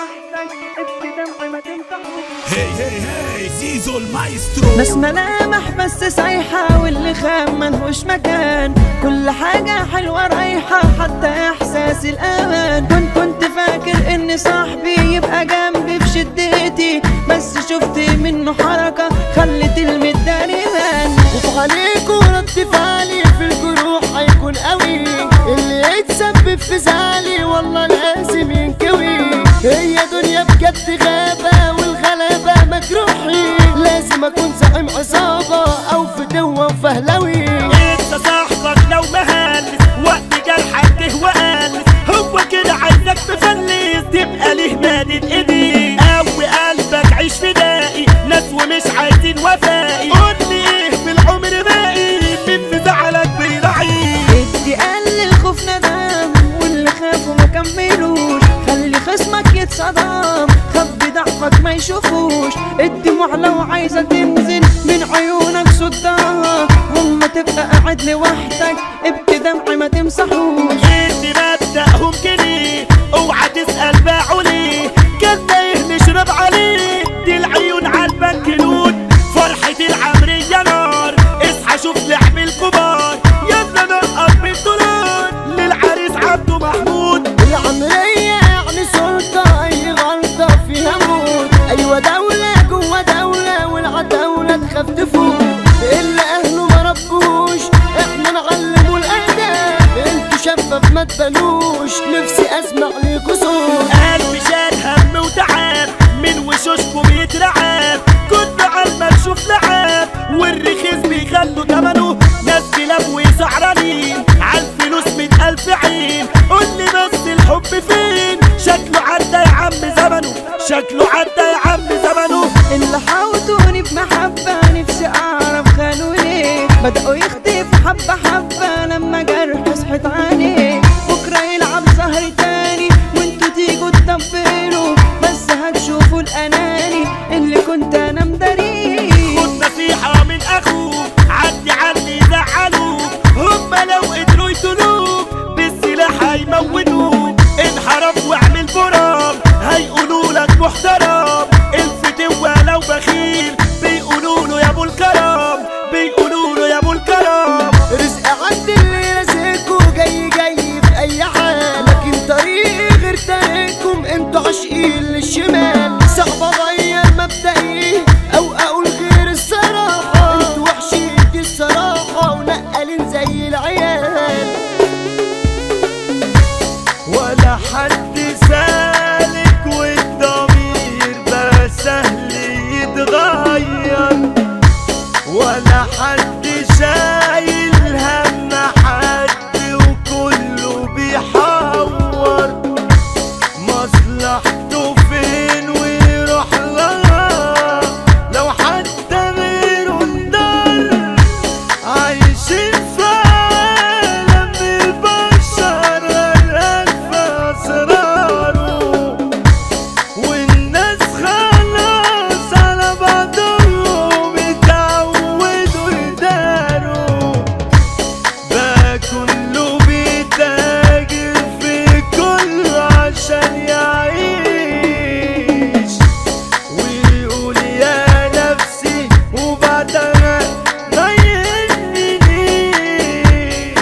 لوحدك ابكي دمع ما تمسحوش هي هي هي زيزو المايسترو ناس ملامح بس سايحة واللي خام ملهوش مكان كل حاجة حلوة رايحة حتى إحساس الأمان كنت كنت فاكر إن صاحبي يبقى جنبي في شدتي بس شفت منه حركة خلت المداري بان خوف عليكوا رد فعلي في الجروح هيكون قوي اللي يتسبب في زعلي والله لازم ينكوي هي دنيا بجد غابة والغلابة مجروحي لازم اكون زعيم عصابة او فدوة وفهلوي انت صاحبك لو مهلس وقت جرحك تهوى قلس هو كده عايزك تفلس تبقى ليه مادد ايديك قوي قلبك عيش فدائي ناس ومش عايزين وفائي قول لي ايه في العمر باقي مين في زعلك بيراعيك ادي قلل خوف ندم واللي خافوا ما كملوش خلي خصمك يتصدم خبي ضعفك ما يشوفوش الدموع لو عايزة تنزل من عيونك صدها وما تبقى قاعد لوحدك ابكي دمع ما تمسحوش انت مبدأهم كده اوعى تسأل باعوا ليه كان تايه نشرب عليه دي العيون عالبنك لون فرحة العمرية نار اصحى شوف لعب الكبار يلا نقط بالدولار للعريس عبده محمود العمرية يعني سلطة اي غلطة فيها موت ايوه دولة جوا دولة والعداولة تخاف تفوت اللي اهله ما ربوش احنا نعلموا الاداب انتوا شفاف ما تبانوش نفسي اسمع ليكوا صوت قلبي شال هم وتعب من وشوشكم يترعب كنت على شوف لعب والرخيص بيخلوا تمنه ناس كلاب وسعرانين عالفلوس من ألف عين قول لي بس الحب فين شكله عدى يا عم زمنه شكله عدى يا عم زمنه اللي حاوطوني بمحبة نفسي أعرف خانوا ليه بدأوا يختفوا حبة حبة لما جرح صحيت عليه بكرة يلعب سهر تاني وانتوا تيجوا تطبلوا بس هتشوفوا الأناني اللي كنت أنا مداريه خد نصيحة من أخوك عدي عني زعلوك هما لو قدروا يقتلوك بالسلاح هيموتوك انحرف واعمل برام هيقولوا لك محترم الفتوة لو بخيل بيقولوا له يا ابو الكرم بيقولوا له يا ابو الكرم رزق عند اللي رزقكوا جاي جاي في اي حال لكن طريقي غير طريقكم انتوا عاشقين للشمال صعب اغير مبدئي او اقول غير الصراحة انتوا وحشين دي الصراحة ونقلين زي العيال ولا حد سالك والضمير بقى سهل يتغير ولا حد شايل هم حد وكله بيحور مصلحته فين ويروح لها لو حتى غيره انضر عايشين في عالم البشر غرقان في اسراره والناس خلاص على بعضهم اتعودوا يداروا بقى كله بيتاجر في كله عشان يعيش ويقول يا نفسي وبعدها ما يهمنيش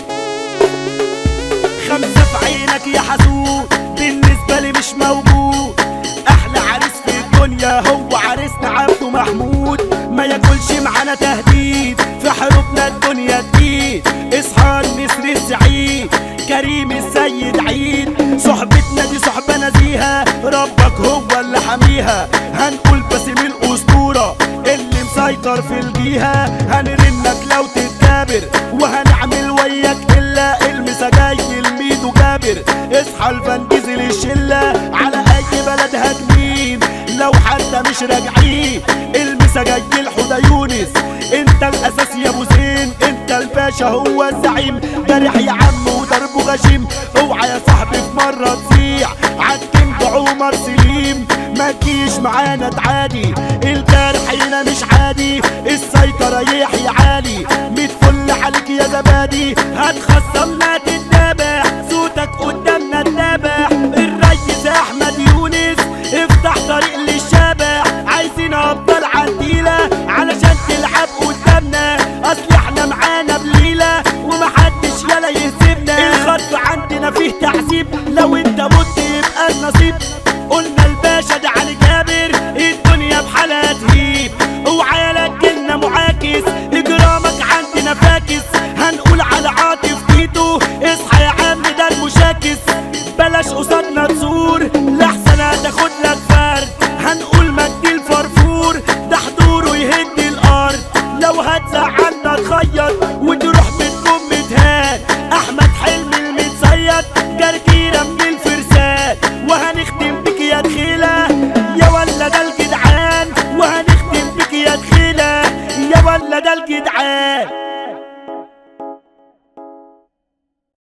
خمسة في عينك يا حسود بالنسبة لي مش موجود أحلى عريس في الدنيا هو عريسنا عبده محمود ما ياكلش معانا تهديد في حروبنا الدنيا تقيل اصحى النسر السعيد كريم السيد عيد صحبتنا دي صحبة نزيهة ربك هو اللي حميها هنقول باسم الأسطورة اللي مسيطر في الجيهة هنرنك لو تتكابر وهنعمل وياك إلا المسا جاي الميدو جابر اصحى الفانجزل الشلة على أي بلد هتمين لو حتى مش راجعين المسا جاي الحدى يونس انت الاساس يا ابو زين انت الباشا هو الزعيم جارح يا عم وضربه غشيم اوعى يا صاحبي في مره تسيع عالكينج عمر سليم ما تجيش معانا تعادي الجرح هنا مش عادي السيطرة يحيى عالي ميت فل عليك يا زبادي هتخصمنا تتنابح صوتك قدامنا تنابح الريس احمد يونس تونس افتح طريق للشبح عايزين ابطال عديلة علشان تلعب قدامنا اصل احنا معانا بليلة ومحدش يلا يهزمنا الخط عندنا فيه تعذيب لو انت مت يبقى النصيب قلنا الباشا ده علي جابر الدنيا بحالها تهيب اوعى لك جنة معاكس اجرامك عندنا فاكس هنقول على عاطف تيتو اصحى يا عم ده المشاكس بلاش قصادنا تزور لحسن هتاخد لك فرد هنقول مجدي الفرفور ده حضوره يهد الارض لو هتزعلنا تخيط وتروح بتكون متهان احمد حلمي المتصيد جرجيره من الفرسان وهنختم بك يا دخيله يا ولا ده الجدعان وهنختم بك يا دخيله يا ولا ده الجدعان